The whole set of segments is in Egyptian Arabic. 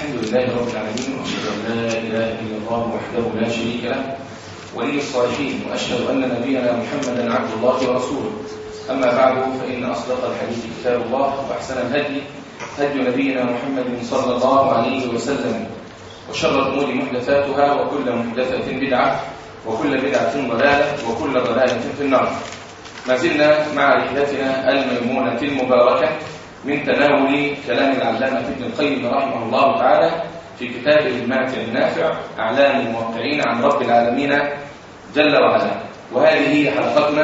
الحمد لله رب العالمين واشهد ان لا اله الا الله وحده لا شريك له ولي الصالحين واشهد ان نبينا محمدا عبد الله ورسوله اما بعد فان اصدق الحديث كتاب الله واحسن الهدي هدي نبينا محمد صلى الله عليه وسلم وشر الامور محدثاتها وكل محدثه بدعه وكل بدعه ضلاله وكل ضلاله في النار ما زلنا مع رحلتنا الميمونه المباركه من تناول كلام العلامة ابن القيم رحمه الله تعالى في كتابه الماتع النافع أعلام الموقعين عن رب العالمين جل وعلا وهذه هي حلقتنا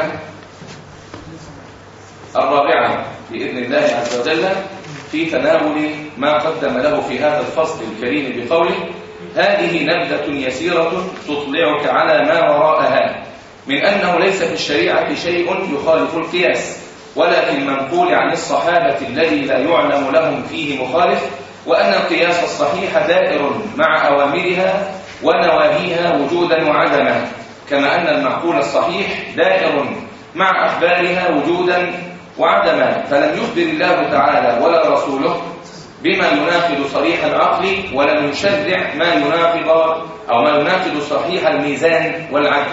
الرابعة بإذن الله عز وجل في تناول ما قدم له في هذا الفصل الكريم بقوله هذه نبذة يسيرة تطلعك على ما وراءها من أنه ليس في الشريعة شيء يخالف القياس ولا في المنقول عن الصحابة الذي لا يعلم لهم فيه مخالف وأن القياس الصحيح دائر مع أوامرها ونواهيها وجودا وعدما كما أن المعقول الصحيح دائر مع أخبارها وجودا وعدما فلم يخبر الله تعالى ولا رسوله بما يناقض صريح العقل ولم يشرع ما يناقض أو ما يناقض صحيح الميزان والعدل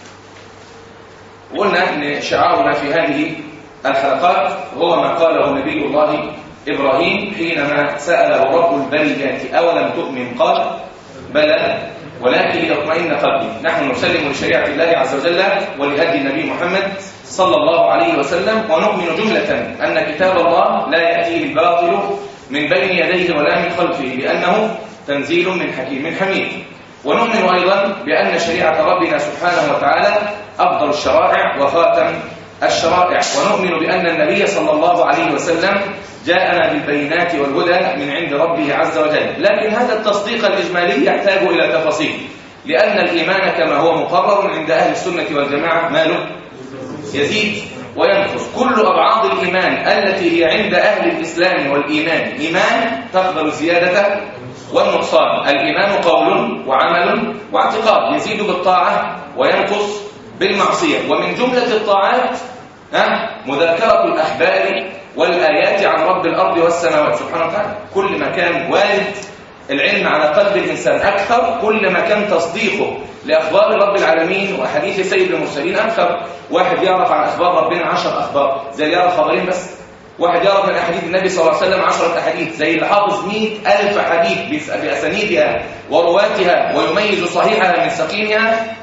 قلنا أن شعارنا في هذه الحلقات هو ما قاله نبي الله إبراهيم حينما سأله رب البريات أولم تؤمن قال بلى ولكن ليطمئن قلبي نحن نسلم لشريعة الله عز وجل ولهدي النبي محمد صلى الله عليه وسلم ونؤمن جملة أن كتاب الله لا يأتيه الباطل من بين يديه ولا من خلفه لأنه تنزيل من حكيم حميد ونؤمن أيضا بأن شريعة ربنا سبحانه وتعالى أفضل الشرائع وخاتم الشرائع ونؤمن بأن النبي صلى الله عليه وسلم جاءنا بالبينات والهدى من عند ربه عز وجل لكن هذا التصديق الإجمالي يحتاج إلى تفاصيل لأن الإيمان كما هو مقرر عند أهل السنة والجماعة ماله يزيد وينقص كل أبعاد الإيمان التي هي عند أهل الإسلام والإيمان إيمان تقبل الزيادة والنقصان الإيمان قول وعمل واعتقاد يزيد بالطاعة وينقص بالمعصية ومن جملة الطاعات ها مذاكرة الأخبار والآيات عن رب الأرض والسماوات سبحانه وتعالى كل ما كان وارد العلم على قلب الإنسان أكثر كل ما كان تصديقه لأخبار رب العالمين وحديث سيد المرسلين أكثر واحد يعرف عن أخبار ربنا عشر أخبار زي اللي يعرف خبرين بس واحد يعرف من أحاديث النبي صلى الله عليه وسلم عشرة أحاديث زي اللي حافظ مئة ألف حديث بأسانيدها ورواتها ويميز صحيحها من سقيمها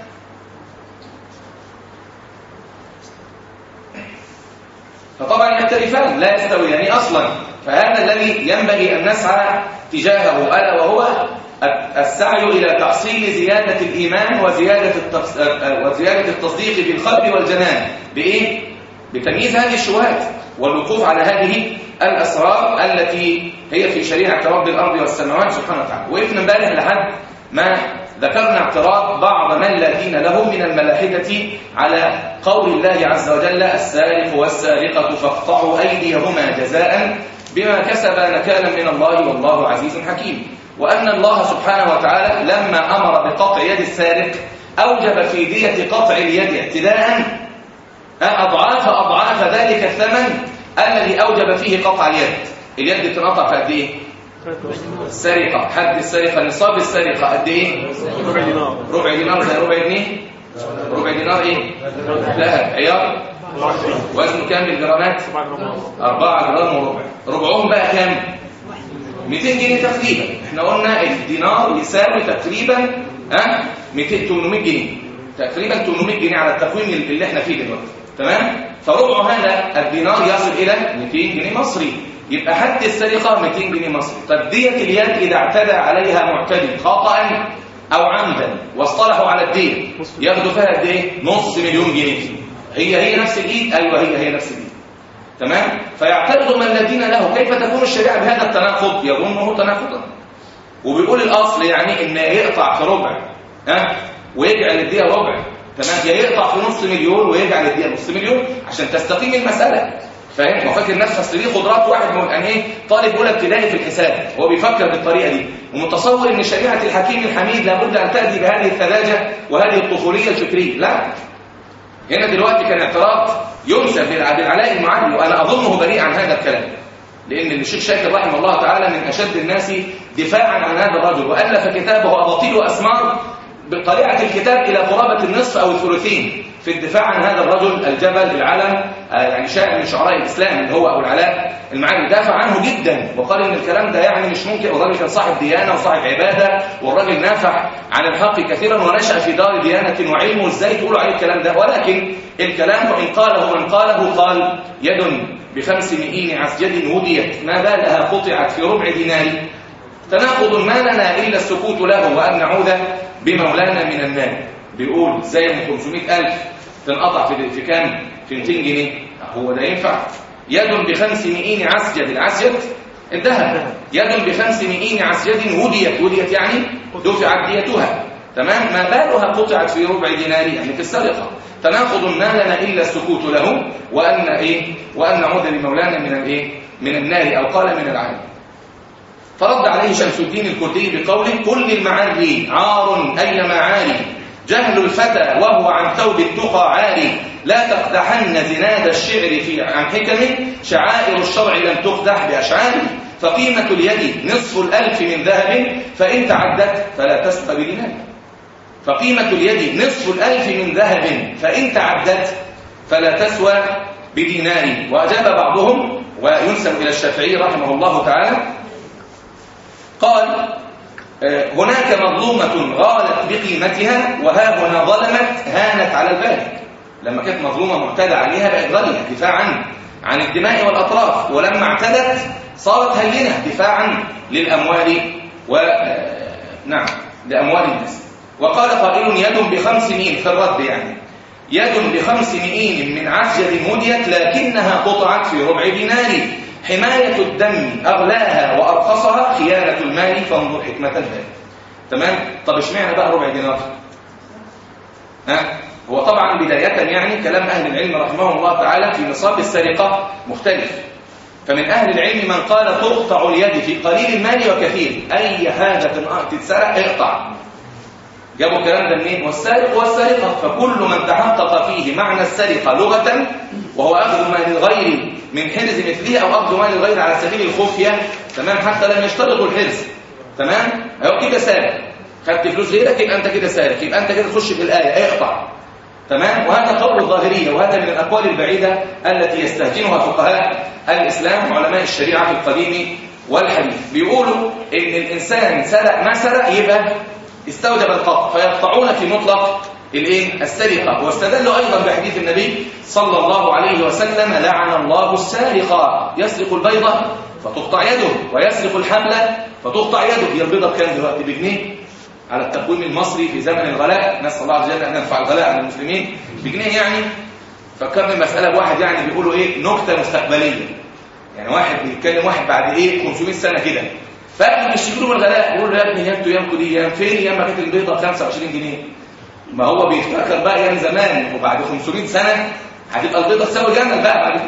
فطبعا يختلفان لا يستويان يعني أصلا فهذا الذي ينبغي أن نسعى تجاهه ألا وهو السعي إلى تحصيل زيادة الإيمان وزيادة, وزيادة التصديق بالقلب والجنان بإيه؟ بتمييز هذه الشبهات والوقوف على هذه الأسرار التي هي في شريعة رب الأرض والسماوات سبحانه وتعالى وقفنا امبارح لحد ما ذكرنا اعتراض بعض من لا دين له من الملاحدة على قول الله عز وجل السارق والسارقة فاقطعوا أيديهما جزاء بما كسبا نكالا من الله والله عزيز حكيم وأن الله سبحانه وتعالى لما أمر بقطع يد السارق أوجب في دية قطع اليد اعتداء أضعاف أضعاف ذلك الثمن الذي أوجب فيه قطع اليد اليد تنقطع في قد إيه؟ السرقة حد السرقة نصاب السرقة قد ايه ربع دينار ربع دينار زي ربع جنيه ربع دينار ايه ذهب عيار وزنه كام بالجرامات 4 جرام وربع ربعهم بقى كام 200 جنيه تقريبا احنا قلنا الدينار يساوي تقريبا ها 200 800 جنيه تقريبا 800 جنيه على التقويم اللي احنا فيه دلوقتي تمام فربع هذا الدينار يصل الى 200 جنيه مصري يبقى حد السرقة 200 جنيه مصري طب دية اليد إذا اعتدى عليها معتدي خطأ أو عمدا واصطلحوا على الدين ياخدوا فيها قد ايه؟ نص مليون جنيه هي هي نفس الإيد أيوه هي هي نفس الإيد تمام فيعترض من لا دين له كيف تكون الشريعة بهذا التناقض يظنه تناقضا وبيقول الأصل يعني إن يقطع في ربع ها ويجعل الدية ربع تمام يا يقطع في نص مليون ويجعل الدية نص مليون عشان تستقيم المسألة فاهم هو فاكر نفسه اصل دي خضرات واحد من يعني ايه طالب اولى ابتدائي في الحساب هو بيفكر بالطريقه دي ومتصور ان شريعه الحكيم الحميد لابد ان تاتي بهذه الثلاجه وهذه الطفوليه الفكريه لا هنا دلوقتي كان اعتراض ينسب بالعلاء المعلي وانا اظنه بريء عن هذا الكلام لأن الشيخ شاكر رحمه الله تعالى من أشد الناس دفاعا عن هذا الرجل وألف كتابه أباطيل وأسمار بطليعة الكتاب إلى قرابة النصف أو الثلثين في الدفاع عن هذا الرجل الجبل العلم يعني شاعر من شعراء الإسلام اللي هو أبو العلاء المعاري دافع عنه جدا وقال إن الكلام ده يعني مش ممكن والراجل كان صاحب ديانة وصاحب عبادة والراجل نافع عن الحق كثيرا ونشأ في دار ديانة وعلم وإزاي تقولوا عليه الكلام ده ولكن الكلام وإن قاله من قاله قال يد بخمس مئين عسجد وديت ما بالها قطعت في ربع دينار تناقض ما لنا إلا السكوت له وأن نعوذ بمولانا من النار بيقول زي من 500000 تنقطع في في كام في 200 جنيه هو ده ينفع يد بخمس مئين عسجد العسجد الذهب يد بخمس مئين عسجد وديت وديت يعني دفعت ديتها تمام ما بالها قطعت في ربع دينار يعني في السرقه تناقض ما لنا الا السكوت له وان ايه وان نعوذ بمولانا من الايه من النار او قال من العالم فرد عليه شمس الدين الكردي بقوله كل المعاري عار أي معاري جهل الفتى وهو عن ثوب التقى عاري لا تقدحن زناد الشعر في عن حكم شعائر الشرع لم تقدح بأشعار فقيمة اليد نصف الألف من ذهب فإن تعدت فلا تسقى بدينار فقيمة اليد نصف الألف من ذهب فإن تعدت فلا تسوى بدينار وأجاب بعضهم وينسب إلى الشافعي رحمه الله تعالى قال آه، هناك مظلومة غالت بقيمتها وها هنا ظلمت هانت على البالغ لما كانت مظلومة معتدى عليها بقت غالية دفاعا عن الدماء والأطراف ولما اعتدت صارت هينة دفاعا للأموال و آه، نعم لأموال الناس وقال قائل يد بخمس مئين في الرد يعني يد بخمس مئين من عسجد مديت لكنها قطعت في ربع دينار حماية الدم أغلاها وأرخصها خيانة المال فانظر حكمة البال تمام طب اشمعنى بقى ربع دينار ها هو طبعا بداية يعني كلام أهل العلم رحمه الله تعالى في نصاب السرقة مختلف فمن أهل العلم من قال تقطع اليد في قليل المال وكثير أي حاجة تتسرق اقطع جابوا الكلام ده منين والسارق والسارقة فكل من تحقق فيه معنى السرقة لغة وهو أخذ مال الغير من حرز مثله أو أخذ مال الغير على سبيل الخفية تمام حتى لم يشترطوا الحرز تمام أيوة كده سارق خدت فلوس غيرك يبقى أنت كده سارق يبقى أنت كده تخش في الآية اقطع تمام وهذا قول الظاهرية وهذا من الأقوال البعيدة التي يستهجنها فقهاء الإسلام وعلماء الشريعة في القديم والحديث بيقولوا إن الإنسان سرق ما سرق يبقى استوجب القطع فيقطعون في مطلق الايه السرقه واستدلوا ايضا بحديث النبي صلى الله عليه وسلم لعن الله السارق يسرق البيضه فتقطع يده ويسرق الحمله فتقطع يده هي البيضه بكام دلوقتي بجنيه على التقويم المصري في زمن الغلاء نسال الله عز وجل ان ينفع الغلاء عن المسلمين بجنيه يعني فكرني مساله بواحد يعني بيقولوا ايه نكته مستقبليه يعني واحد بيتكلم واحد بعد ايه 500 سنه كده فقبل بيشتكوا له الغلاء يقول له يا ابني يمتوا يمكوا دي يام فين ياما كانت البيضه 25 جنيه ما هو بيفتكر بقى ايام زمان وبعد 500 سنه هتبقى البيضه تساوي جمل بقى بعد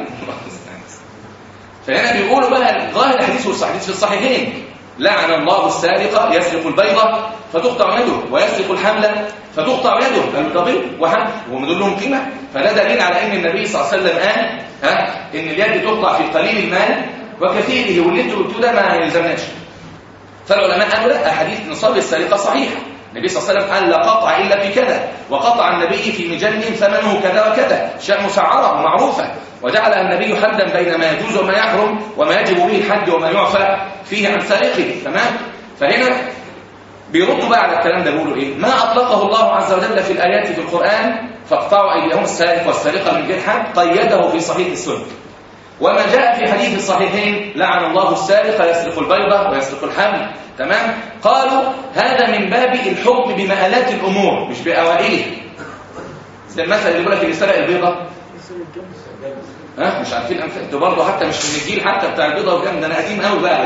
فهنا بيقولوا بقى ظاهر الحديث والحديث في الصحيحين لعن الله السارق يسرق البيضة فتقطع يده ويسرق الحملة فتقطع يده قالوا ده بيض وحمل وهم لهم قيمة فده دليل على ان النبي صلى الله عليه وسلم قال ها ان اليد تقطع في قليل المال وكثيره واللي انتوا قلتوه ده ما يلزمناش فالعلماء قالوا لا احاديث نصاب السرقه صحيحه النبي صلى الله عليه وسلم قال لا قطع الا في كذا وقطع النبي في مجن ثمنه كذا وكذا شاء مسعره ومعروفه وجعل النبي حدا بين ما يجوز وما يحرم وما يجب به الحد وما يعفى فيه عن سارقه تمام فهنا بيردوا بقى على الكلام ده بيقولوا ايه ما اطلقه الله عز وجل في الايات في القران فاقطعوا ايديهم السارق والسارقه من غير حد قيده في صحيح السنه وما جاء في حديث الصحيحين لعن الله السارق يسرق البيضة ويسرق الحمل تمام قالوا هذا من باب الحكم بمآلات الأمور مش بأوائله زي المثل اللي يقول لك اللي سرق البيضة ها مش عارفين امثله انتوا برضه حتى مش من الجيل حتى بتاع البيضه والجمل ده انا قديم قوي بقى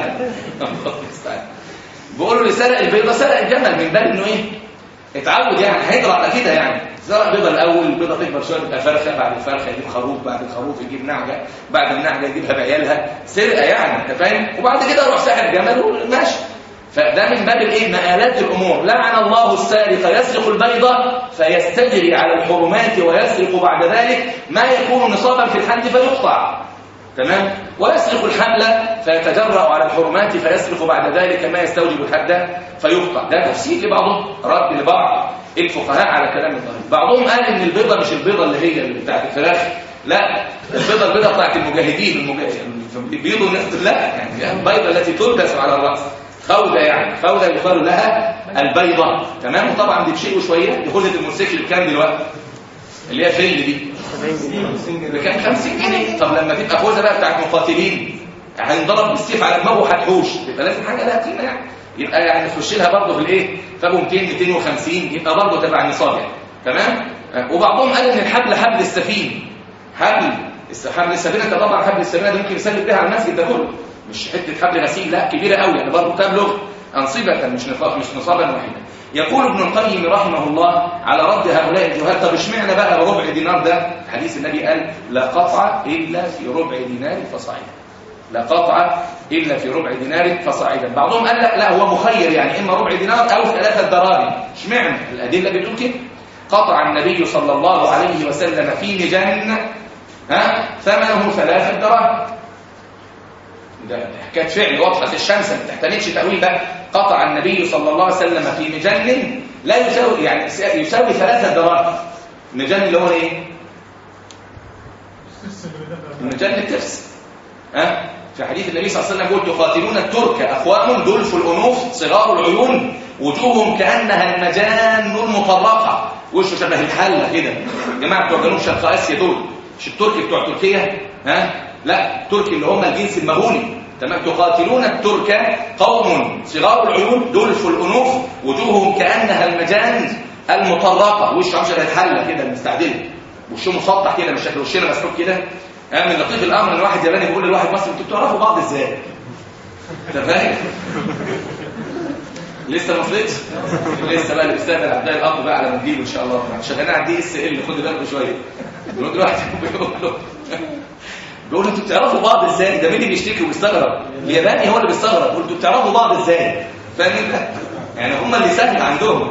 بيقولوا اللي سرق البيضه سرق الجمل من باب انه ايه اتعود يعني هيجرى على كده يعني زرع بيضه الاول البيضه تكبر شويه تبقى فرخه بعد الفرخه يجيب خروف بعد الخروف يجيب نعجه بعد النعجه يجيبها بعيالها سرقه يعني انت فاهم وبعد كده يروح ساحر جمل وماشي فده من باب الايه مآلات الامور لعن الله السارق يسرق البيضه فيستجري على الحرمات ويسرق بعد ذلك ما يكون نصابا في الحد فيقطع تمام ويسرق الحبل فيتجرأ على الحرمات فيسرق بعد ذلك ما يستوجب الحد فيقطع ده تفسير لبعضهم رد لبعض الفقهاء على كلام الظاهر بعضهم قال ان البيضه مش البيضه اللي هي اللي بتاعت الفراخ لا البيضه البيضه بتاعت المجاهدين المجاهدين بيضوا الناس لا يعني البيضه التي تلبس على الراس خوذه يعني خوذه يقال لها البيضه تمام وطبعا دي بشيء وشويه دي خوذه الموتوسيكل بكام دلوقتي اللي هي فل دي بكام 50 جنيه طب لما تبقى خوذه بقى بتاعت مقاتلين هينضرب بالسيف على دماغه هتحوش يبقى لازم حاجه لها قيمه يعني يبقى يعني تخش لها برضه في الايه فابو 200 250 يبقى برضه تبع النصاب يعني تمام وبعضهم قال ان الحبل حبل السفين حبل حبل السفينه انت طبعا حبل السفينه ده ممكن يسلك بيها على المسجد ده كله مش حته حبل غسيل لا كبيره قوي يعني برضه تبلغ انصبه مش نصاب مش نصابا واحدا يقول ابن القيم رحمه الله على رد هؤلاء الجهال طب اشمعنى بقى ربع دينار ده حديث النبي قال لا قطع الا في ربع دينار فصاعدا لا قطع الا في ربع دينار فصاعدا بعضهم قال لا لا هو مخير يعني اما ربع دينار او ثلاثه دراهم اشمعنى الادله بتقول كده قطع النبي صلى الله عليه وسلم في مجن ها ثمنه ثلاثة دراهم ده حكايه فعل واضحه الشمس ما تحتاجش تاويل بقى قطع النبي صلى الله عليه وسلم في مجن لا يساوي يعني يساوي ثلاثة دراهم المجن اللي هو ايه المجن الترس ها في حديث النبي صلى الله عليه وسلم يقول تقاتلون الترك اقوام دلف الانوف صغار العيون وجوههم كانها المجان المطرقه وشه شبه الحله كده جماعه بتوع جنوب شرق اسيا دول مش التركي بتوع تركيا ها لا التركي اللي هم الجنس المغولي تمام تقاتلون الترك قوم صغار العيون دلف الانوف وجوههم كانها المجان المطرقه وشه عامل شبه الحله كده المستعدله وشه مسطح كده مش شكل وشنا مسحوق كده من لطيف الامر ان واحد ياباني بيقول لواحد مصري انتوا بتعرفوا بعض ازاي انت فاهم لسه ما وصلتش لسه بقى الاستاذ عبد الله الاب بقى على ما تجيبه ان شاء الله شغالين على الدي اس ال خد بالك شويه بيقول دلوقتي بيقول له بيقول انتوا بتعرفوا بعض ازاي ده مين اللي بيشتكي وبيستغرب الياباني هو اللي بيستغرب بيقول انتوا بتعرفوا بعض ازاي فاهم انت يعني هم اللي سهل عندهم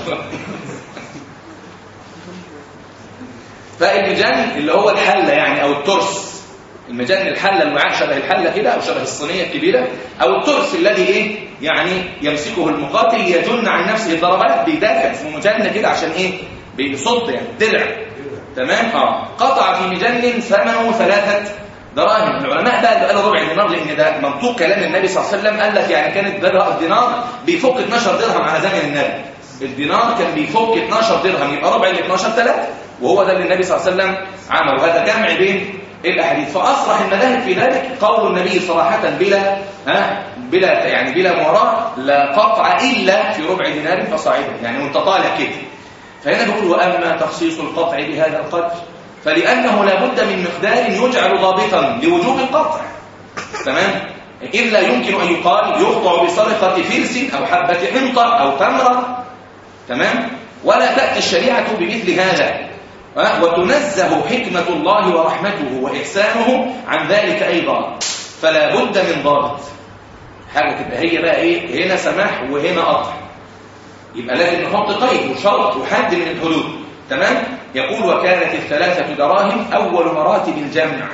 فالمجان اللي هو الحله يعني او الترس المجان الحله المعاه شبه الحله كده او شبه الصينيه الكبيره او الترس الذي ايه يعني يمسكه المقاتل يجن عن نفسه الضربات بيدافع اسمه مجن كده عشان ايه بيصد يعني درع تمام اه قطع في مجن ثمنه ثلاثه دراهم العلماء بقى قالوا ربع دينار لان ده منطوق كلام النبي صلى الله عليه وسلم قال لك يعني كانت الدينار بيفك 12 درهم على زمن النبي الدينار كان بيفك 12 درهم يبقى ربع ال 12 3 وهو ده اللي النبي صلى الله عليه وسلم عمله هذا جمع بين الاحاديث فاصرح المذاهب في ذلك قول النبي صراحه بلا ها بلا يعني بلا مراء لا قطع الا في ربع دينار فصاعدا يعني وانت طالع كده فهنا بيقول واما تخصيص القطع بهذا القدر فلانه لا بد من مقدار يجعل ضابطا لوجوب القطع تمام إذ لا يمكن أن يقال يقطع بسرقة فرس أو حبة حنطة أو تمرة تمام ولا تأتي الشريعة بمثل هذا وتنزه حكمة الله ورحمته وإحسانه عن ذلك أيضا فلا بد من ضابط حاجة تبقى هي بقى إيه هنا سماح وهنا قطع يبقى لازم نحط قيد وشرط وحد من الحدود تمام يقول وكانت الثلاثة دراهم أول مراتب الجمع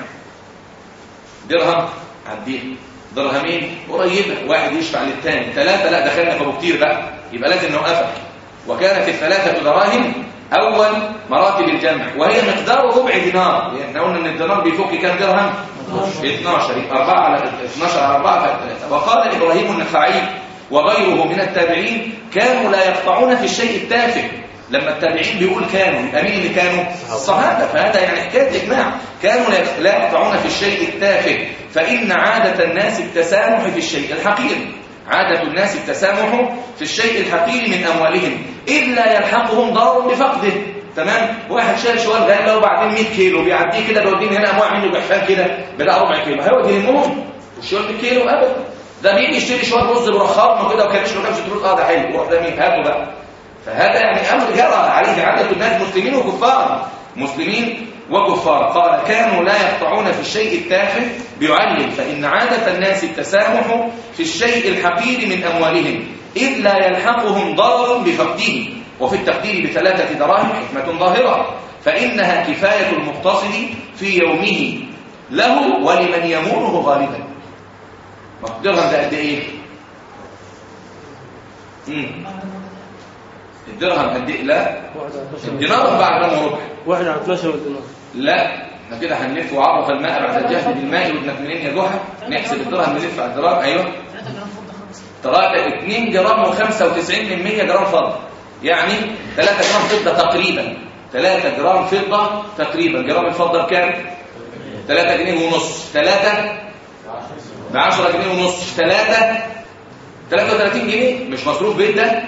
درهم عديه درهمين قريبة واحد يشفع للثاني ثلاثة لا دخلنا في كتير بقى يبقى لازم نوقفها وكانت الثلاثة دراهم أول مراتب الجمع وهي مقدار ربع دينار لأن قلنا أن الدينار بيفك كام درهم 12 يبقى 4 على 12 على 4 فالثلاثة وقال إبراهيم النخعي وغيره من التابعين كانوا لا يقطعون في الشيء التافه لما التابعين بيقول كانوا يبقى مين اللي كانوا الصحابه فهذا يعني حكايه اجماع كانوا لا يقطعون في الشيء التافه فان عاده الناس التسامح في الشيء الحقير عاده الناس التسامح في الشيء الحقير من اموالهم اذ لا يلحقهم ضار بفقده تمام واحد شال شوال غله وبعدين 100 كيلو بيعديه كده بيوديه هنا انواع منه بحفان كده بلا ربع كيلو هيودي للمهم والشوال بالكيلو ابدا ده بيجي يشتري شويه رز برخام كده وكانش له كام رز اه ده حلو روح ده مين هاته بقى فهذا يعني امر جرى عليه عاده الناس مسلمين وكفار مسلمين وكفار قال كانوا لا يقطعون في الشيء التافه بيعلم فان عاده الناس التسامح في الشيء الحقير من اموالهم اذ لا يلحقهم ضرر بفقده وفي التقدير بثلاثه دراهم حكمه ظاهره فانها كفايه المقتصد في يومه له ولمن يمونه غالبا الدرهم ده قد ايه الدرهم قد ايه لا الدينار 4 جرام وربع واحد على 12 دينار لا احنا كده هنلف وعرف الماء بعد الجهد بالماء وابنك منين يا جحا نحسب الدرهم نلف على الدرهم ايوه 2 جرام و95 من 100 جرام فضه يعني 3 جرام فضه تقريبا 3 جرام فضه تقريبا جرام الفضه بكام 3 جنيه ونص 3 ب 10 جنيه ونص 3 33 جنيه مش مصروف بيت ده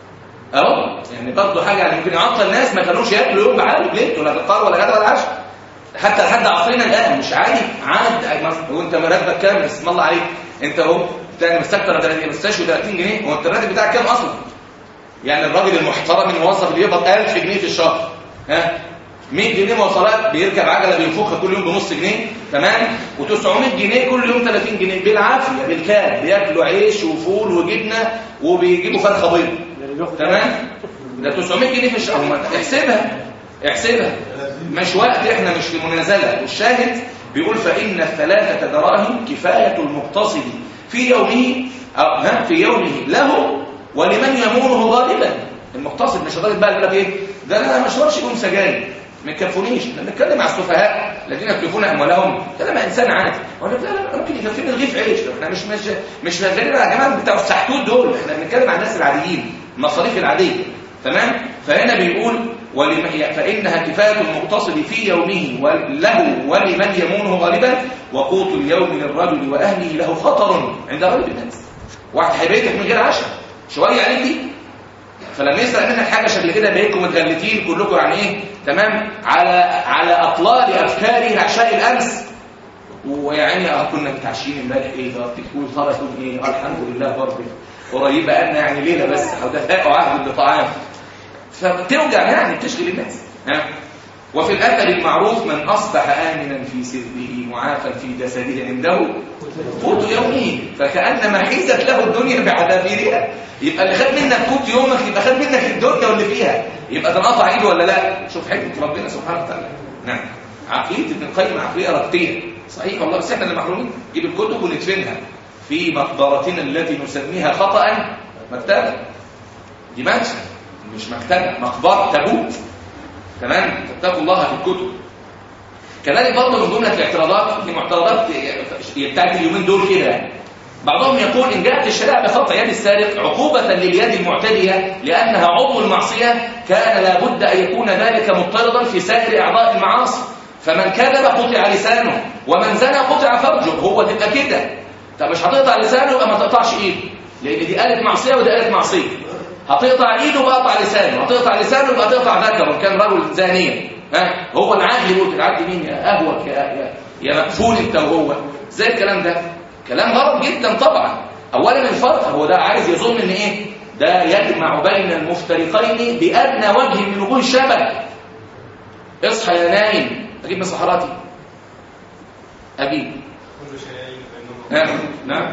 اهو يعني برضه حاجه يعني ممكن يعطل الناس ما كانوش ياكلوا يوم بعالي بليت ولا فطار ولا غدا ولا عشاء حتى لحد عصرنا الان مش عادي عاد وانت مرتبك كام اسم الله عليك انت اهو بتاع مستكتر 30 مستشفى 30 جنيه هو انت الراتب بتاعك كام اصلا يعني الراجل المحترم الموظف اللي يقبض 1000 جنيه في الشهر ها 100 جنيه مواصلات بيركب عجله بينفخها كل يوم بنص جنيه تمام و900 جنيه كل يوم 30 جنيه بالعافيه بالكاد بياكلوا عيش وفول وجبنه وبيجيبوا فرخه بيض تمام ده 900 جنيه في الشهر احسبها احسبها مش وقت احنا مش في منازله والشاهد بيقول فان الثلاثه دراهم كفايه المقتصد في يومه أو ها في يومه له ولمن يمونه غالبا المقتصد مش الراجل بقى يقول لك ايه ده انا ما اشربش يوم سجاير ما يكفونيش احنا بنتكلم على السفهاء الذين يكلفون اموالهم كلام انسان عادي اقول لك لا لا ممكن يكفيني رغيف عيش احنا مش مش مش شغالين يا جماعه بتاع السحتوت دول احنا بنتكلم عن الناس العاديين المصاريف العاديه تمام فهنا بيقول ولمن فانها كفايه المقتصد في يومه له ولمن يمونه غالبا وقوت اليوم للرجل واهله له خطر عند غالب الناس واحد هيبيتك من غير عشاء شويه عليك دي فلما يسرق منك حاجه شكل كده بيتكم متغلتين كلكم يعني ايه تمام على على اطلال افكار عشاء الامس ويعني اه كنا متعشين امبارح ايه ده تقول صار تقول ايه الحمد لله برضه قريبه أنا يعني ليله بس حدثاء عهد بطعام فبتوجع يعني بتشغل الناس ها وفي الأثر المعروف من أصبح آمنا في سره معافى في جسده عنده قوت يومه فكأنما حيزت له الدنيا بعذابيرها يبقى اللي خد منك قوت يومك يبقى خد منك الدنيا واللي فيها يبقى تنقطع ايده ولا لا شوف حكمة ربنا سبحانه وتعالى نعم عقلية ابن القيم عقلية رقية صحيح والله بس احنا اللي محرومين نجيب الكتب وندفنها في مقبرتنا التي نسميها خطأ مكتبة دي مدفن مش مكتبة مقبرة تابوت تمام اتقوا الله في الكتب كذلك برضه من جمله الاعتراضات في معترضات بتاعت اليومين دول كده بعضهم يقول ان جاءت الشريعه بخطا يد السارق عقوبه لليد المعتديه لانها عضو المعصيه كان لابد ان يكون ذلك مضطردا في سائر اعضاء المعاصي فمن كذب قطع لسانه ومن زنى قطع فرجه هو تبقى كده طب مش هتقطع لسانه يبقى ما تقطعش ايده لان دي آلة معصيه ودي آلة معصيه هتقطع ايده يبقى اقطع لسانه هتقطع لسانه يبقى تقطع ذكره كان رجل زانيا ها هو العدل يقول العدل مين يا اهوك يا يا, يا مقفول انت وهو زي الكلام ده كلام غلط جدا طبعا اولا الفرق هو ده عايز يظن ان ايه ده يجمع بين المفترقين بادنى وجه من وجوه الشبه اصحى يا نايم اجيب من صحراتي اجيب نعم نعم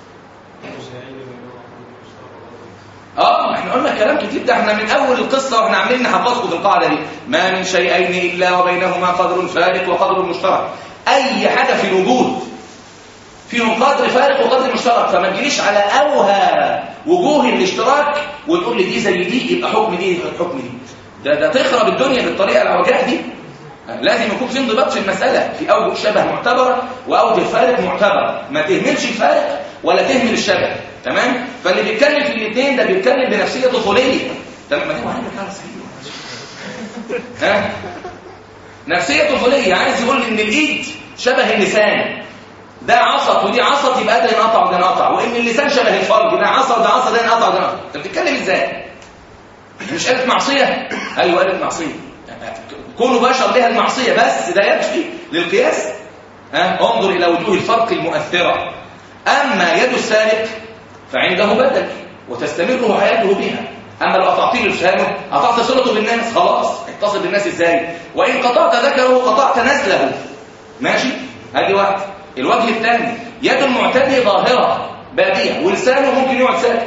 اه احنا قلنا كلام كتير ده احنا من اول القصه واحنا عاملين نحفظكم في القاعده دي ما من شيئين الا وبينهما قدر فارق وقدر مشترك اي حاجه في الوجود فيهم قدر فارق وقدر مشترك فما تجيليش على اوهى وجوه الاشتراك وتقول لي دي زي دي يبقى حكم دي حكم دي ده ده تخرب الدنيا بالطريقه العوجاء دي لازم يكون في انضباط في المساله في اوجه شبه معتبره واوجه فارق معتبره ما تهملش الفارق ولا تهمل الشبه تمام فاللي بيتكلم في الاثنين ده بيتكلم بنفسيه طفوليه تمام ما هو عندك حاجه صحيحه ها نفسيه طفوليه عايز يقول ان الايد شبه اللسان ده عصت ودي عصت يبقى ده ينقطع وده ينقطع وان اللسان شبه الفرج ده عصى وده عصى ده ينقطع وده ينقطع انت بتتكلم ازاي مش قالت معصيه ايوه قالت معصيه كونوا بشر لها المعصيه بس ده يكفي للقياس ها انظر الى وجوه الفرق المؤثره اما يد السارق فعنده بدل وتستمر حياته بها اما لو قطعت له لسانه قطعت صلته بالناس خلاص اتصل بالناس ازاي وان قطعت ذكره قطعت نسله ماشي ادي واحد الوجه الثاني يد المعتدي ظاهره باديه ولسانه ممكن يقعد ساكت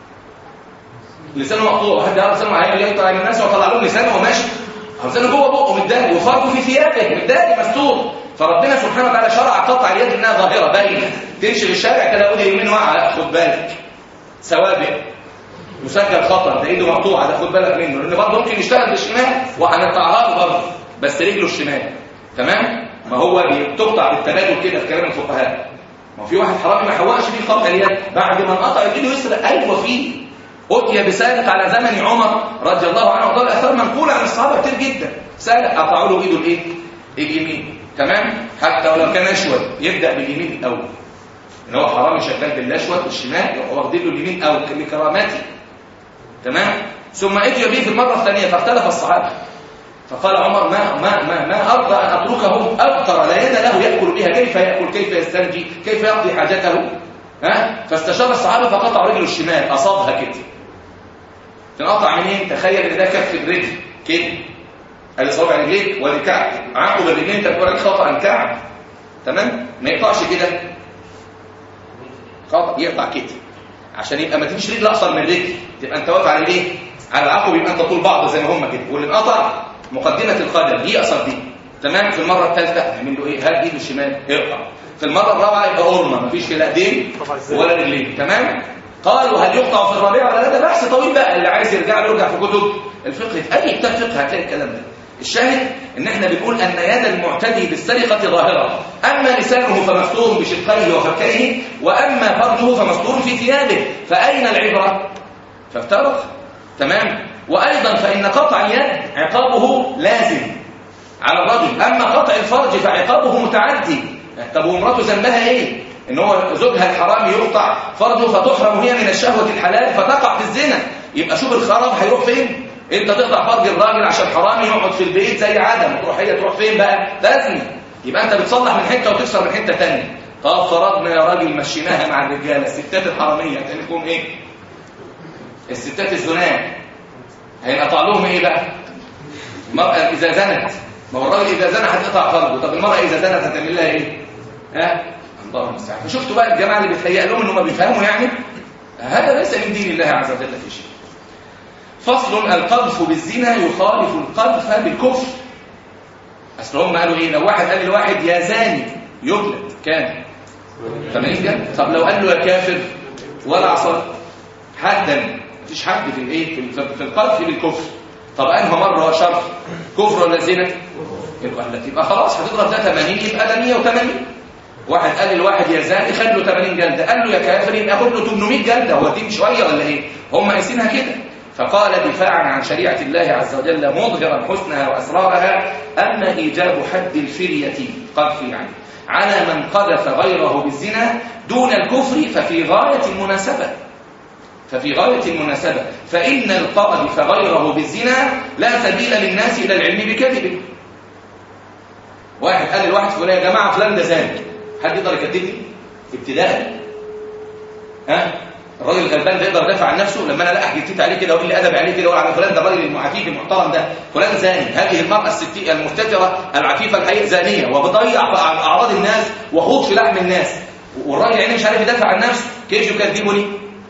لسانه مقطوع واحد يعرف لسانه هيعمل يقطع من الناس ويطلع لهم لسانه وماشي لسانه جوه بقه متداري وفرجه في ثيابه متداري مستور فربنا سبحانه وتعالى شرع قطع اليد انها ظاهره باينه تمشي في الشارع كده ايدي اليمين واقعه خد بالك سوابق مسجل خطر ده ايده مقطوعه ده خد بالك منه لان برضه ممكن يشتغل بالشمال وهنقطعها له برضه بس رجله الشمال تمام ما هو بتقطع بالتبادل كده في كلام الفقهاء ما في واحد حرامي ما حوقش فيه قطع اليد بعد ما انقطع ايده يسرق ايوه فيه اتي بسارق على زمن عمر رضي الله عنه وقال اثار منقوله عن الصحابه كتير جدا سارق قطعوا له ايده الايه اليمين تمام حتى ولو كان اشول يبدا باليمين الاول ان هو حرامي شغال بالاشول والشمال يبقى واخدين له اليمين اول لكرامته تمام ثم اتي به في المره الثانيه فاختلف الصحابه فقال عمر ما ما ما ما ارضى ان اتركه ابتر لا يد له ياكل بها كيف ياكل كيف يستنجي كيف يقضي حاجته ها فاستشار الصحابه فقطع رجله الشمال اصابها كده تنقطع منين تخيل ان ده كف الرجل كده ادي صابع رجليك وادي كعب عقب الرجلين تكون خطا عن كعب تمام ما يقطعش كده خطا يقطع كده عشان يبقى ما تمشي رجل اقصر من رجل تبقى انت واقف على ايه على العقب يبقى انت طول بعض زي ما هم كده واللي انقطع مقدمه القدم دي اقصر دي تمام في المره الثالثه هنعمل له ايه هات ايده الشمال اقطع في المره الرابعه يبقى قرمه مفيش لا ايدين ولا رجلين تمام قالوا هل يقطع في الرابعه ولا لا ده بحث طويل بقى اللي عايز يرجع له يرجع في كتب الفقه في اي كتاب فقه هتلاقي الكلام ده الشاهد ان احنا بنقول ان يد المعتدي بالسرقه ظاهره اما لسانه فمستور بشقيه وفكيه واما فرجه فمستور في ثيابه فاين العبره فافترق تمام وايضا فان قطع اليد عقابه لازم على الرجل اما قطع الفرج فعقابه متعدي طب ومراته ذنبها ايه ان هو زوجها الحرام يقطع فرجه فتحرم هي من الشهوه الحلال فتقع في الزنا يبقى شوف الخراب هيروح فين انت تقطع فرج الراجل عشان حرامي يقعد في البيت زي عدم تروح هي تروح فين بقى لازم يبقى انت بتصلح من حته وتكسر من حته ثانيه طب فرضنا يا راجل مشيناها مع الرجاله الستات الحراميه هتعمل ايه الستات الزنات هينقطع لهم ايه بقى المرأة إذا زنت ما هو الراجل إذا زنى هتقطع فرجه طب المرأة إذا زنت هتعمل لها إيه؟ ها؟ الله المستعان فشفتوا بقى الجماعة اللي بتهيأ لهم إن هم بيفهموا يعني هذا ليس من دين الله عز وجل في شيء فصل القذف بالزنا يخالف القذف بالكفر اصل هم قالوا ايه لو واحد قال لواحد يا زاني يجلد كام 80 جلد طب لو قال له يا كافر ولا عصر حدا مفيش حد في الايه في في القذف بالكفر طب انهى مره شرط كفر ولا زنا يبقى لا يبقى خلاص هتضرب ده 80 يبقى ده 180 واحد قال لواحد يا زاني خد له 80 جلده قال له يا كافر يبقى خد له 800 جلده هو دي شويه ولا ايه هم قايسينها كده فقال دفاعا عن شريعة الله عز وجل مظهرا حسنها وأسرارها أما إيجاب حد الفرية قذف يعني على من قذف غيره بالزنا دون الكفر ففي غاية المناسبة ففي غاية المناسبة فإن القذف غيره بالزنا لا سبيل للناس إلى العلم بكذبه واحد قال لواحد فلان يا جماعة فلان ده زاني حد يقدر يكذبني ابتداء ها الراجل الغلبان ده يقدر يدافع عن نفسه لما انا الاقي جديت عليه كده واقول لي ادب عليه كده واقول على فلان ده الراجل المعافيف المحترم ده فلان زاني هذه المراه الستي المستتره العفيفه الحقيقه زانيه وبتضيع في اعراض الناس وخوض في لحم الناس والراجل يعني مش عارف يدافع عن نفسه كيف يكذبني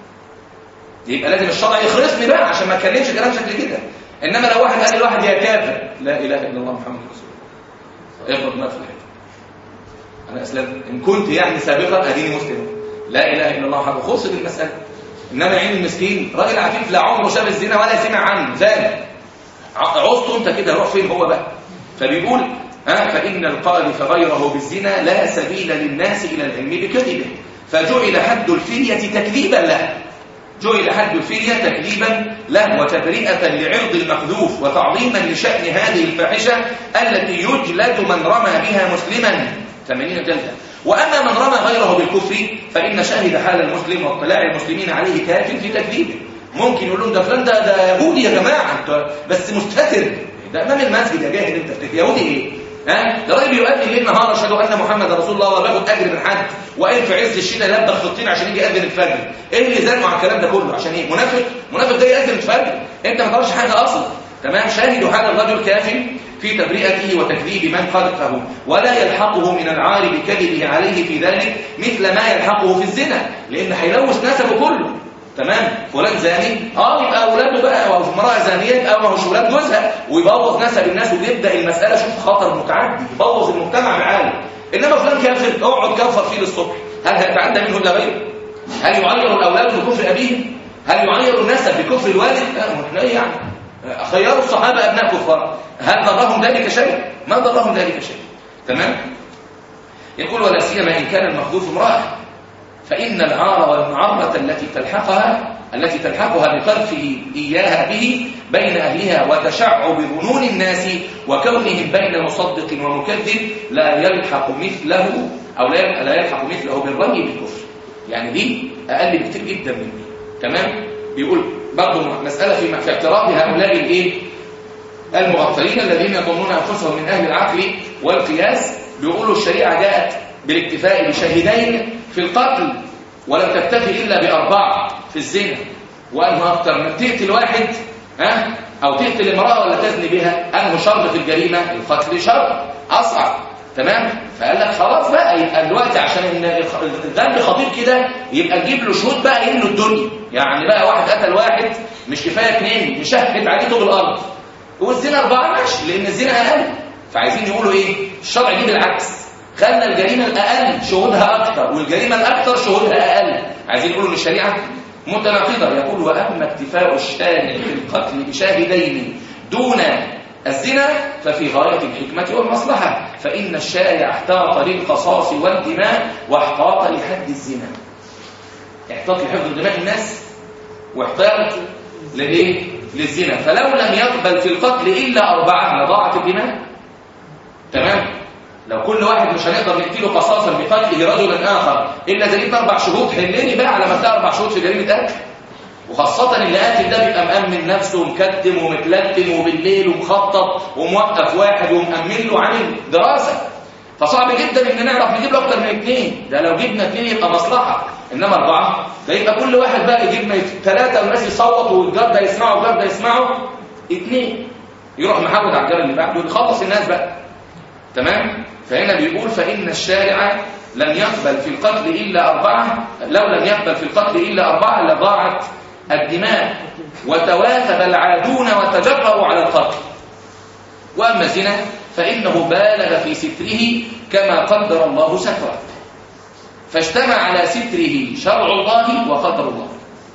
يبقى لازم الشرع يخرسني بقى عشان ما اتكلمش كلام شكل كده انما لو واحد قال لواحد يا كافر لا اله الا الله محمد رسول الله اخبط ما في الحته انا اسلمت ان كنت يعني سابقا اديني مسلم لا اله الا الله محمد خلصت المساله انما عين المسكين راجل عفيف لا عمره شاف الزنا ولا سمع عنه زاني عوزته انت كده روح فين هو بقى فبيقول ها فان القاذف غيره بالزنا لا سبيل للناس الى العلم بكذبه فجعل حد الفريه تكذيبا له جعل حد الفريه تكذيبا له وتبرئه لعرض المقذوف وتعظيما لشان هذه الفاحشه التي يجلد من رمى بها مسلما 80 جلده وأما من رمى غيره بالكفر فإن شاهد حال المسلم واطلاع المسلمين عليه كاف في تكذيبه ممكن يقول لهم ده فلان ده ده يهودي يا جماعة بس مستتر ده أمام المسجد يا جاهل أنت بتكذب يهودي إيه؟ ها ده راجل بيؤدي ليل نهار اشهد ان محمد رسول الله وبياخد اجر من حد وقايم في عز الشتاء يلبخ في الطين عشان يجي يأذن الفجر ايه اللي زنقه على الكلام ده كله عشان ايه منافق منافق ده يأذن الفجر انت ما تعرفش حاجه اصلا تمام شاهد حال الرجل كاف في تبرئته وتكذيب من قذفه ولا يلحقه من العار بكذبه عليه في ذلك مثل ما يلحقه في الزنا لان هيلوث نسبه كله تمام فلان زاني اه يبقى اولاده بقى او امراه زانيه يبقى ما هوش ولاد جوزها ويبوظ نسب الناس ويبدا المساله شوف خطر متعدي يبوظ المجتمع العالم انما فلان كافر اقعد كفر فيه للصبح هل هيتعدى منه الا غيره هل يعير الاولاد بكفر ابيهم هل يعير النسب بكفر الوالد لا احنا ايه يعني خيار الصحابه ابناء كفار هل ضرهم ذلك شيء ما ضرهم ذلك شيء تمام يقول ولا سيما ان كان المخذوف امراه فإن العار والمعرة التي تلحقها التي تلحقها بطرفه إياها به بين أهلها وتشعب ظنون الناس وكونهم بين مصدق ومكذب لا يلحق مثله أو لا لا يلحق مثله بالرمي بالكفر يعني دي أقل بكتير جدا من دي تمام بيقول برضه مسألة في في اعتراف هؤلاء الايه المغفلين الذين يظنون أنفسهم من أهل العقل والقياس بيقولوا الشريعة جاءت بالاكتفاء بشاهدين في القتل ولم تكتفي إلا بأربعة في الزنا وأنه أكثر من تقتل واحد ها أو تقتل امرأة ولا تزني بها أنه شر في الجريمة القتل شر أصعب تمام فقال لك خلاص بقى يبقى دلوقتي عشان الذنب خطير كده يبقى نجيب له شهود بقى يملوا الدنيا يعني بقى واحد قتل واحد مش كفايه اثنين نشهد عليه طوب الارض والزنا اربعه ماشي لان الزنا اقل فعايزين يقولوا ايه الشرع يجيب العكس خلى الجريمه الاقل شهودها اكثر والجريمه الاكثر شهودها اقل عايزين يقولوا ان الشريعه متناقضه يقول واما اكتفاء الشاهد في القتل بشاهدين دون الزنا ففي غاية الحكمة والمصلحة فإن الشارع احتاط للقصاص والدماء واحتاط لحد الزنا احتاط لحفظ دماء الناس واحتاط لإيه؟ للزنا فلو لم يقبل في القتل إلا أربعة لضاعت الدماء تمام؟ لو كل واحد مش هنقدر نقتله قصاصا بقتله رجلا آخر إلا زي أربع شهود حلني بقى على ما تلاقي أربع شهود في جريمة قتل وخاصة اللي قاتل ده بيبقى مأمن نفسه ومكتم ومتلتم وبالليل ومخطط وموقف واحد ومأمن له عامل دراسة فصعب جدا ان نعرف نجيب له اكتر من اثنين ده لو جبنا اثنين يبقى مصلحة انما اربعة ده يبقى كل واحد بقى يجيب ثلاثة والناس يصوتوا والجار ده يسمعوا والجار ده يسمعوا اثنين يروح محمد على الجار اللي بعده ويخلص الناس بقى تمام فهنا بيقول فإن الشارع لم يقبل في القتل إلا أربعة لو لم يقبل في القتل إلا أربعة لضاعت الدماء وتواثب العادون وتجرأوا على القتل وأما الزنا فإنه بالغ في ستره كما قدر الله ستره فاجتمع على ستره شرع الله وقدر الله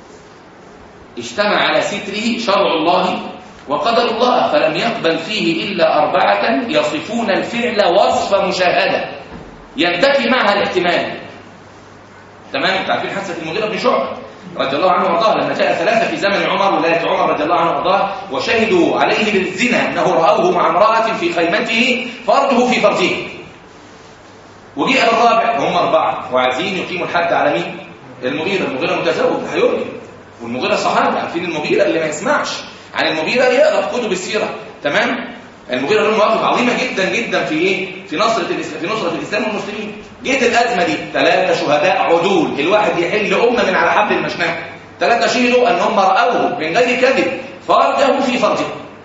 اجتمع على ستره شرع الله وقدر الله فلم يقبل فيه إلا أربعة يصفون الفعل وصف مشاهدة ينتفي معها الاحتمال تمام تعرفين حادثة المغيرة بن شعبة رضي الله عنه وارضاه لما جاء ثلاثة في زمن عمر ولاية عمر رضي الله عنه وارضاه وشهدوا عليه بالزنا أنه رأوه مع امرأة في خيمته فرجه في فرجه وجاء الرابع هم أربعة وعايزين يقيموا الحد على مين؟ المغيرة المغيرة متزوج هيرجم والمغيرة صحابي عارفين المغيرة اللي ما يسمعش عن المغيرة يقرأ في كتب السيرة تمام؟ المغيرة له مواقف عظيمة جدا جدا في ايه؟ في نصرة الإسلام في نصرة الإسلام والمسلمين جيت الأزمة دي ثلاثة شهداء عدول الواحد يحل أمة من على حبل المشنقة ثلاثة شهدوا أن هم رأوه من غير كذب فرجه في فرجه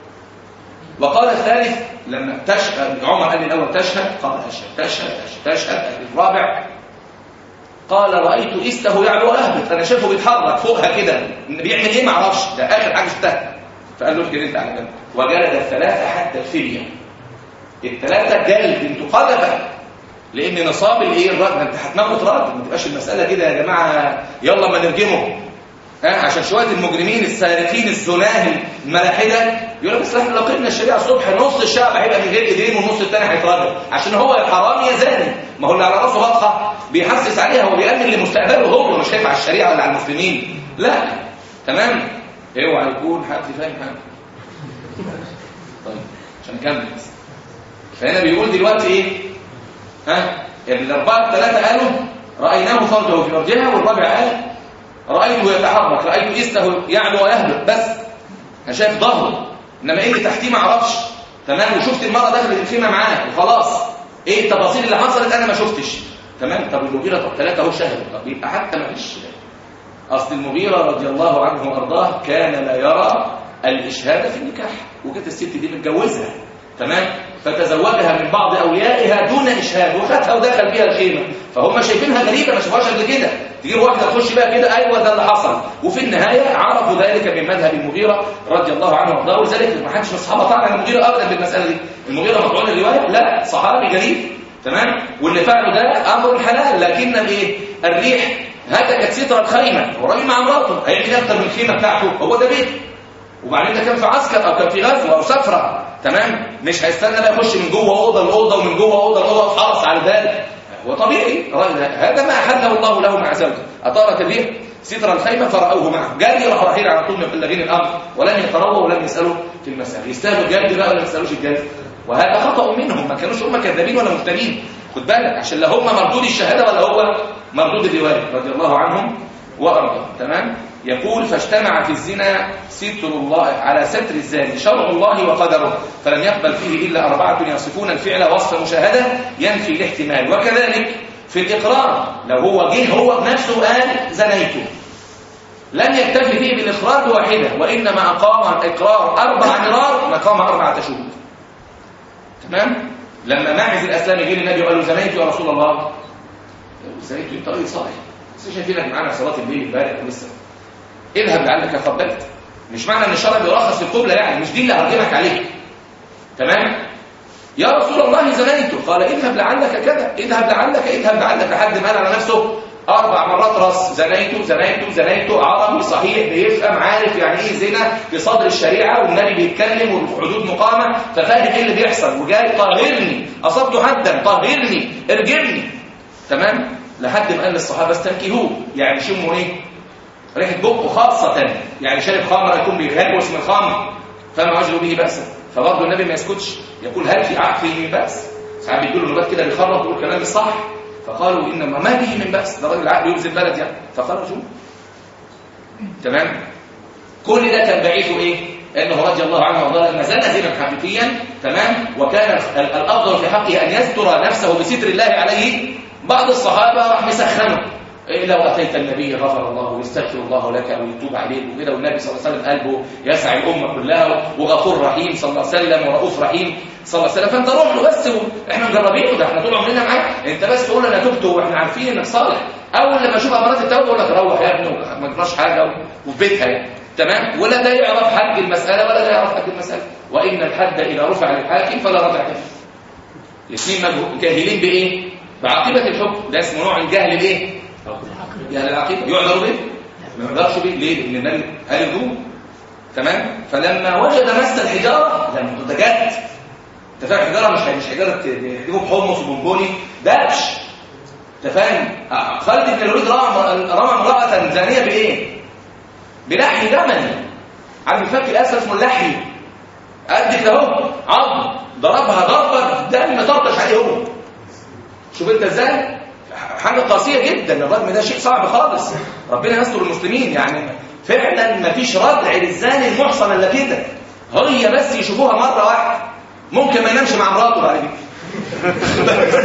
وقال الثالث لما تشهد عمر قال الأول تشهد قال أشهد تشهد تشهد تشهد الرابع قال رأيت إسته يعلو أهبط أنا شايفه بيتحرك فوقها كده بيعمل إيه معرفش ده آخر حاجة شفتها فقال له اسجد انت على جنب وجلد الثلاثة حتى الفدية الثلاثة جلد انتوا قذفة لان نصاب الايه الرد انت هتموت راجل ما تبقاش المسألة كده يا جماعة يلا ما نرجمه ها عشان شوية المجرمين السارقين الزناه الملاحدة يقول لك بس احنا لو قلنا الشريعة الصبح نص الشعب هيبقى من غير ايدين والنص الثاني هيتراجع عشان هو يا حرام يا زاني ما هو اللي على راسه بطحه بيحسس عليها هو بيأمن لمستقبله هو مش خايف على الشريعة ولا على المسلمين لا تمام اوعى يكون حد فاهم حاجه طيب عشان نكمل بس فهنا بيقول دلوقتي ايه ها الاربعه الثلاثه قالوا رايناه فرجه في فرجها والرابع قال رايته يتحرك رايت استه يعلو ويهبط بس انا شايف ظهره انما ايه اللي تحتيه ما اعرفش تمام وشفت المره دخلت الخيمه معاه وخلاص ايه التفاصيل اللي حصلت انا ما شفتش تمام طب المغيره طب ثلاثه اهو شهدوا طب يبقى حتى ما فيش أصل المغيرة رضي الله عنه وأرضاه كان لا يرى الإشهاد في النكاح وكانت الست دي متجوزها تمام فتزوجها من بعض اوليائها دون اشهاد وخدها ودخل بيها الخيمه فهم شايفينها غريبه ما شافوهاش قبل كده تجي واحده تخش بقى كده ايوه ده اللي حصل وفي النهايه عرفوا ذلك من مذهب المغيره رضي الله عنه وارضاه ولذلك ما حدش من الصحابه طعن المغيره ابدا بالمساله دي المغيره مطعون الروايه لا صحابي جليل تمام واللي فعله ده امر حلال لكن ايه الريح هتكت ستر الخيمه والراجل مع مراته هيعمل اكتر من الخيمه بتاعته هو ده بيته وبعدين ده كان في عسكر او كان في غزوه او سفره تمام مش هيستنى بقى يخش من جوه اوضه لاوضه ومن جوه اوضه لاوضه وحرص على ذلك هو طبيعي هذا ما احله الله له مع زوجه اطارت الريح ستر الخيمه فراوه معه جاري راح رايحين على طول مبلغين الامر ولم يترووا ولم يسالوا في المساله يستاهلوا الجد بقى ولا ما يسالوش الجد وهذا خطا منهم ما كانوش هم كذابين ولا مفترين خد بالك عشان لا هم مردود الشهاده ولا هو مردود الروايه رضي الله عنهم وارضاهم تمام يقول فاجتمع في الزنا ستر الله على ستر الزاني شرع الله وقدره فلم يقبل فيه إلا أربعة يصفون الفعل وصف مشاهدة ينفي الاحتمال وكذلك في الإقرار لو هو جه هو بنفسه قال زنيته لم يكتفي فيه بالإقرار بواحدة وإنما أقام الإقرار أربع مرار مقام أربعة شهود تمام لما ماعز الأسلامي جه للنبي وقال له زنيت يا رسول الله زنيت بطريق صالح بس شايفينك معانا صلاة الليل امبارح ولسه اذهب لعلك قبلت مش معنى ان الشرع بيرخص في القبلة يعني مش دي اللي هرجمك عليه تمام يا رسول الله زنيت قال اذهب لعلك كذا اذهب لعلك اذهب لعلك لحد ما قال على نفسه اربع مرات راس زنيت زنيت زنيت عربي صحيح بيفهم عارف يعني ايه زنا في صدر الشريعه والنبي بيتكلم والحدود مقامه ففاهم ايه اللي بيحصل وجاي طهرني اصبت حدا طهرني ارجمني تمام لحد ما قال للصحابه استنكهوه يعني شموا ايه ريحه بقه خاصه يعني شارب خمر يكون بيهلوس من الخمر فما وجدوا به باسا فبرضه النبي ما يسكتش يقول هل في عقل من باس ساعات بيقولوا نبات كده بيخرف ويقول كلام الصح فقالوا انما ما به من باس ده راجل عقل يؤذي البلد يعني فخرجوا تمام كل ده كان بعيثه ايه انه رضي الله عنه وارضاه ما زال زنا حقيقيا تمام وكان الافضل في حقه ان يستر نفسه بستر الله عليه بعض الصحابه راح مسخنه إيه لو أتيت النبي غفر الله ويستغفر الله لك أو يتوب عليك وكده والنبي صلى الله عليه وسلم قلبه يسعى الأمة كلها وغفور رحيم صلى الله عليه وسلم ورؤوف رحيم صلى الله عليه وسلم فأنت روح له بس احنا مجربينه ده احنا طول عمرنا معاك انت بس تقول انا تبت واحنا عارفين انك صالح اول لما اشوف امارات التوبه اقول لك روح يا ابني ما جراش حاجه وفي بيتها يعني تمام ولا ده يعرف حد المساله ولا ده يعرف حد المساله وان الحد اذا رفع للحاكم فلا رجع فيه الاثنين جاهلين بايه بعاقبه الحكم ده اسمه نوع الجهل الايه يعني العقيدة يعذر به ما يعذرش به ليه لان النبي قال الجمهور تمام فلما وجد مس الحجاره لما ده جد انت فاهم الحجاره مش مش حجاره تجيبه بحمص وبونبوني دبش انت فاهم خالد بن الوليد رمى رمى امراه زانيه بايه بلحي دمني عارف الفك الاسود اسمه اللحي قد كده اهو عظم ضربها ضربه دم طرطش عليه هو شوف انت ازاي حاجة قاسية جدا الرجم ده شيء صعب خالص ربنا يستر المسلمين يعني فعلا ما فيش ردع للزاني المحصن الا كده هي بس يشوفوها مرة واحدة ممكن ما ينامش مع مراته بعد كده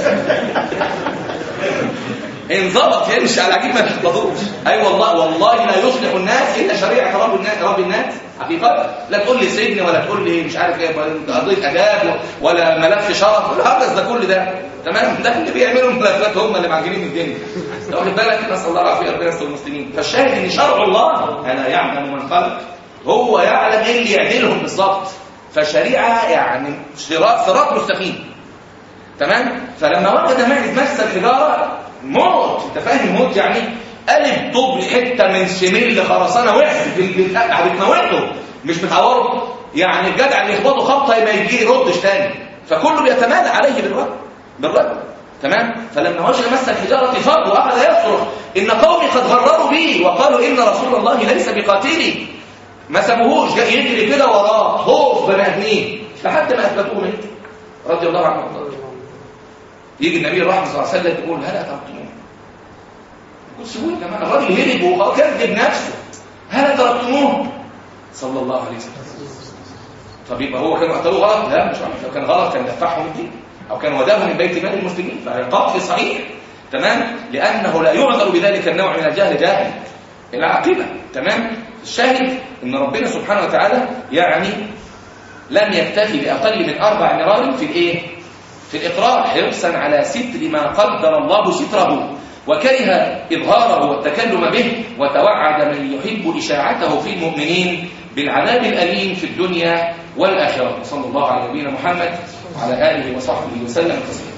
انظبط يمشي على عجيب ما تخبطوش اي أيوة والله والله لا يصلح الناس الا شريعه رب الناس رب الناس حقيقه لا تقول لي سجن ولا تقول لي مش عارف ايه قضيه اداب ولا ملف شرف ولا هرجس ده كل ده تمام ده اللي بيعملوا الملفات هم اللي معجنين الدنيا واخد بالك نسال الله العافيه ربنا يستر المسلمين فالشاهد ان شرع الله الا يعلم من خلق هو يعلم ايه اللي يعملهم بالظبط فشريعه يعني صراط صراط مستقيم تمام فلما وجد معي مس الحجاره موت انت فاهم موت يعني قلب طب حته من سميل لخرسانه وقعت بتموته مش بتعوره يعني الجدع اللي يخبطه خبطه ما يجي يردش تاني فكله بيتمادى عليه بالرد بالرد تمام فلما وجد مس الحجاره فر واخذ يصرخ ان قومي قد غرروا بي وقالوا ان رسول الله ليس بقاتلي ما سابوهوش جاي يجري كده وراه خوف بني ادمين لحد ما اثبتوه منه رضي الله عنه وارضاه يجي النبي الرحمة صلى الله عليه وسلم يقول هلا تركتموه يقول سيبوه يا جماعه الراجل هرب وكذب نفسه هلا تركتموه صلى الله عليه وسلم طب يبقى هو كان قتلوه غلط لا مش غلط لو كان غلط كان دفعهم الدين او كان وداه من بيت مال المسلمين فقتل صحيح تمام لانه لا يعذر بذلك النوع من الجهل جاهل العاقبه تمام الشاهد ان ربنا سبحانه وتعالى يعني لم يكتفي بأقل من أربع مرار في الإيه؟ في الإقرار حرصا على ستر ما قدر الله ستره وكره إظهاره والتكلم به وتوعد من يحب إشاعته في المؤمنين بالعذاب الأليم في الدنيا والآخرة صلى الله على نبينا محمد وعلى آله وصحبه وسلم تسليما